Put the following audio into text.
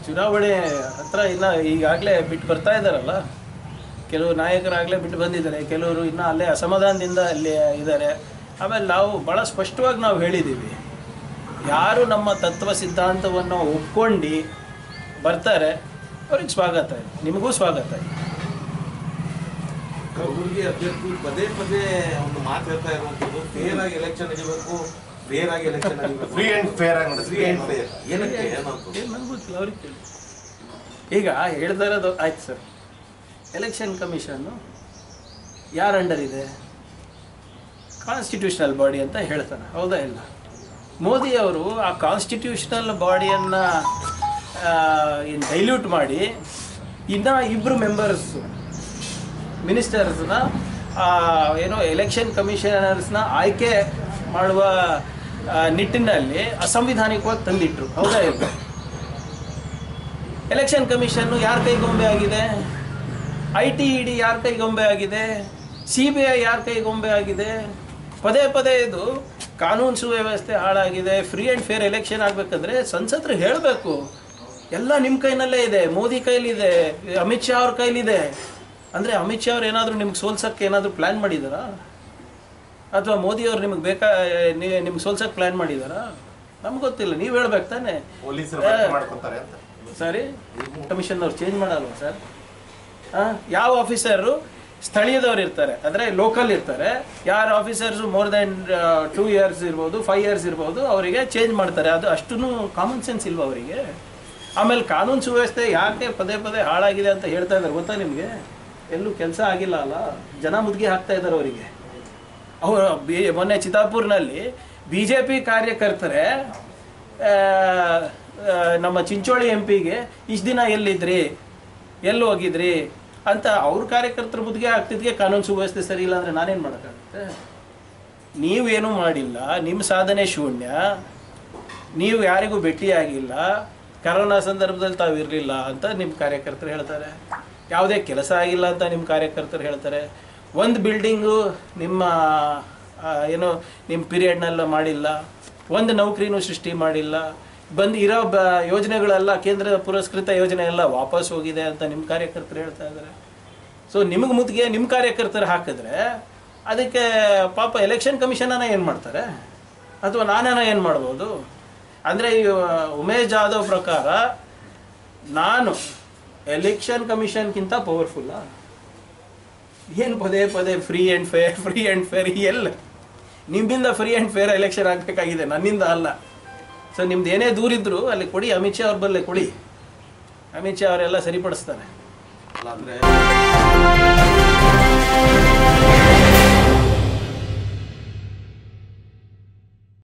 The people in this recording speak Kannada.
ಚುನಾವಣೆ ಹತ್ರ ಇನ್ನು ಈಗಾಗಲೇ ಬಿಟ್ಟು ಬರ್ತಾ ಇದ್ದಾರಲ್ಲ ಕೆಲವು ನಾಯಕರಾಗಲೇ ಬಿಟ್ಟು ಬಂದಿದ್ದಾರೆ ಕೆಲವರು ಇನ್ನೂ ಅಲ್ಲೇ ಅಸಮಾಧಾನದಿಂದ ಅಲ್ಲಿ ಇದ್ದಾರೆ ಆಮೇಲೆ ನಾವು ಭಾಳ ಸ್ಪಷ್ಟವಾಗಿ ನಾವು ಹೇಳಿದ್ದೀವಿ ಯಾರು ನಮ್ಮ ತತ್ವ ಸಿದ್ಧಾಂತವನ್ನು ಒಪ್ಕೊಂಡು ಬರ್ತಾರೆ ಅವ್ರಿಗೆ ಸ್ವಾಗತ ಇದೆ ನಿಮಗೂ ಸ್ವಾಗತ ಇದೆ ಕಲಬುರಗಿ ಅಭ್ಯರ್ಥಿ ಪದೇ ಪದೇ ಒಂದು ಮಾತು ಹೇಳ್ತಾ ಇರುವಂತದ್ದು ಫೇರ್ ಆಗಿ ಎಲೆಕ್ಷನ್ ನಡಿಬೇಕು ಫೇರ್ ಆಗಿ ಎಲೆಕ್ಷನ್ ನಡಿಬೇಕು ಫ್ರೀ ಅಂಡ್ ಫೇರ್ ಆಗಿ ಫ್ರೀ ಅಂಡ್ ಫೇರ್ ಏನಕ್ಕೆ ಏನಂತ ಏನು ನನಗೆ ಗೊತ್ತಿಲ್ಲ ಅವ್ರಿಗೆ ಕೇಳಿ ಈಗ ಹೇಳ್ತಾ ಇರೋದು ಆಯ್ತು ಸರ್ ಎಲೆಕ್ಷನ್ ಕಮಿಷನ್ನು ಯಾರ ಅಂಡರ್ ಇದೆ ಕಾನ್ಸ್ಟಿಟ್ಯೂಷನಲ್ ಬಾಡಿ ಅಂತ ಹೇಳ್ತಾನೆ ಹೌದಾ ಇಲ್ಲ ಮೋದಿ ಅವರು ಆ ಕಾನ್ಸ್ಟಿಟ್ಯೂಷನಲ್ ಬಾಡಿಯನ್ನು ಡೈಲ್ಯೂಟ್ ಮಾಡಿ ಇನ್ನು ಇಬ್ಬರು ಮೆಂಬರ್ಸ್ ಮಿನಿಸ್ಟರ್ಸ್ನ ಏನೋ ಎಲೆಕ್ಷನ್ ಕಮಿಷನರ್ಸ್ನ ಆಯ್ಕೆ ಮಾಡುವ ಆ, ನಿಟ್ಟಿನಲ್ಲಿ ಅಸಂವಿಧಾನಿಕವಾಗಿ ತಂದಿಟ್ರು ಹೌದಾ ಇಲ್ಲ ಎಲೆಕ್ಷನ್ ಕಮಿಷನ್ನು ಯಾರ ಕೈಗೊಂಬೆ ಆಗಿದೆ ಐ ಟಿ ಇ ಡಿ ಯಾರ ಕೈಗೊಂಬೆ ಆಗಿದೆ ಸಿ ಬಿ ಐ ಯಾರ ಕೈಗೊಂಬೆ ಆಗಿದೆ ಪದೇ ಪದೇ ಇದು ಕಾನೂನು ಸುವ್ಯವಸ್ಥೆ ಹಾಳಾಗಿದೆ ಫ್ರೀ ಆ್ಯಂಡ್ ಫೇರ್ ಎಲೆಕ್ಷನ್ ಆಗಬೇಕಂದ್ರೆ ಸಂಸದರು ಹೇಳಬೇಕು ಎಲ್ಲ ನಿಮ್ಮ ಕೈನಲ್ಲೇ ಇದೆ ಮೋದಿ ಕೈಲಿದೆ ಅಮಿತ್ ಶಾ ಅವ್ರ ಕೈಲಿದೆ ಅಂದರೆ ಅಮಿತ್ ಶಾ ಅವ್ರು ಏನಾದರೂ ನಿಮ್ಗೆ ಸೋಲ್ಸೋಕ್ಕೆ ಏನಾದರೂ ಪ್ಲ್ಯಾನ್ ಮಾಡಿದಾರಾ ಅಥವಾ ಮೋದಿ ಅವ್ರು ನಿಮಗೆ ಬೇಕಾ ನೀ- ನಿಮ್ಗೆ ಸೋಲ್ಸೋಕ್ಕೆ ಪ್ಲ್ಯಾನ್ ಮಾಡಿದಾರಾ ನಮ್ಗೆ ಗೊತ್ತಿಲ್ಲ ನೀವು ಹೇಳ್ಬೇಕು ತಾನೆ ಪೊಲೀಸರು ಬಳಕೆ ಮಾಡ್ಕೊತಾರೆ ಅಂತ ಸರಿ ಕಮಿಷನ್ ಅವ್ರು ಚೇಂಜ್ ಮಾಡಲ್ವಾ ಸರ್ ಆ, ಯಾವ ಆಫೀಸರು ಸ್ಥಳೀಯದವ್ರು ಇರ್ತಾರೆ ಅಂದರೆ ಲೋಕಲ್ ಇರ್ತಾರೆ ಯಾರು officers more than two years ಇರ್ಬೋದು ಫೈವ್ ಇಯರ್ಸ್ ಇರ್ಬೋದು ಅವರಿಗೆ ಚೇಂಜ್ ಮಾಡ್ತಾರೆ ಅದು ಅಷ್ಟೂ ಕಾಮನ್ ಸೆನ್ಸ್ ಇಲ್ವಾ ಅವರಿಗೆ ಆಮೇಲೆ ಕಾನೂನು ಸುವ್ಯವಸ್ಥೆ ಯಾಕೆ ಪದೇ ಪದೇ ಹಾಳಾಗಿದೆ ಅಂತ ಹೇಳ್ತಾ ಇದ್ದಾರೆ ಗೊತ್ತಾ ನಿಮಗೆ ಎಲ್ಲೂ ಕೆಲಸ ಆಗಿಲ್ಲ ಅಲ್ಲ ಜನ ಮುದುಗಿ ಹಾಕ್ತಾ ಇದ್ದಾರೆ ಅವರಿಗೆ ಅವರು ಬಿ ಮೊನ್ನೆ ಚಿತ್ತಾಪುರ್ನಲ್ಲಿ ಬಿ ಜೆ ಪಿ ಕಾರ್ಯಕರ್ತರೆ ಆ, ಆ, ನಮ್ಮ ಚಿಂಚೋಳಿ ಎಂ ಪಿಗೆ ಇಷ್ಟು ದಿನ ಎಲ್ಲಿದ್ರಿ ಎಲ್ಲಿ ಹೋಗಿದ್ರಿ ಅಂತ ಅವ್ರ ಕಾರ್ಯಕರ್ತರ ಮುದ್ಗೆ ಆಗ್ತಿದ್ಗೆ ಕಾನೂನು ಸುವ್ಯವಸ್ಥೆ ಸರಿ ಇಲ್ಲ ಅಂದರೆ ನಾನೇನು ಮಾಡೋಕ್ಕಾಗುತ್ತೆ ನೀವೇನೂ ಮಾಡಿಲ್ಲ ನಿಮ್ಮ ಸಾಧನೆ ಶೂನ್ಯ ನೀವು ಯಾರಿಗೂ ಭೇಟಿಯಾಗಿಲ್ಲ ಕರೋನಾ ಸಂದರ್ಭದಲ್ಲಿ ತಾವು ಇರಲಿಲ್ಲ ಅಂತ ನಿಮ್ಮ ಕಾರ್ಯಕರ್ತರು ಹೇಳ್ತಾರೆ ಯಾವುದೇ ಕೆಲಸ ಆಗಿಲ್ಲ ಅಂತ ನಿಮ್ಮ ಕಾರ್ಯಕರ್ತರು ಹೇಳ್ತಾರೆ ಒಂದು ಬಿಲ್ಡಿಂಗು ನಿಮ್ಮ ಆ, ಏನು ನಿಮ್ಮ ಪೀರಿಯಡ್ನೆಲ್ಲ ಮಾಡಿಲ್ಲ ಒಂದು ನೌಕರಿನೂ ಸೃಷ್ಟಿ ಮಾಡಿಲ್ಲ ಬಂದು ಇರೋ ಬ ಯೋಜನೆಗಳೆಲ್ಲ ಕೇಂದ್ರದ ಪುರಸ್ಕೃತ ಯೋಜನೆ ಎಲ್ಲ ವಾಪಸ್ ಹೋಗಿದೆ ಅಂತ ನಿಮ್ಮ ಕಾರ್ಯಕರ್ತರು ಹೇಳ್ತಾ ಇದ್ದಾರೆ ಸೊ ನಿಮಗೆ ಮುತ್ತಿಗೆ ನಿಮ್ಮ ಕಾರ್ಯಕರ್ತರು ಹಾಕಿದ್ರೆ ಅದಕ್ಕೆ ಪಾಪ ಎಲೆಕ್ಷನ್ ಕಮಿಷನನ್ನ ಏನು ಮಾಡ್ತಾರೆ ಅಥವಾ ನಾನೇನ ಏನು ಮಾಡ್ಬೋದು ಅಂದರೆ ಉಮೇಶ್ ಜಾಧವ್ ಪ್ರಕಾರ ನಾನು ಎಲೆಕ್ಷನ್ ಕಮಿಷನ್ಗಿಂತ ಪವರ್ಫುಲ್ಲಾ ಏನು ಪದೇ ಪದೇ free and fair free and fair ಎಲ್ಲ ನಿಮ್ಮಿಂದ ಫ್ರೀ ಆ್ಯಂಡ್ ಫೇರ್ ಎಲೆಕ್ಷನ್ ಆಗಬೇಕಾಗಿದೆ ನನ್ನಿಂದ ಅಲ್ಲ ಸೊ ನಿಮ್ದು ಏನೇ ದೂರಿದ್ರು ಅಲ್ಲಿ ಕೊಡಿ ಅಮಿತ್ ಶಾ ಅವ್ರ ಬಲ್ಲೇ ಕೊಡಿ ಅಮಿತ್ ಶಾ ಅವರೆಲ್ಲ ಸರಿಪಡಿಸ್ತಾರೆ ಅಲ್ಲ ಅಂದ್ರೆ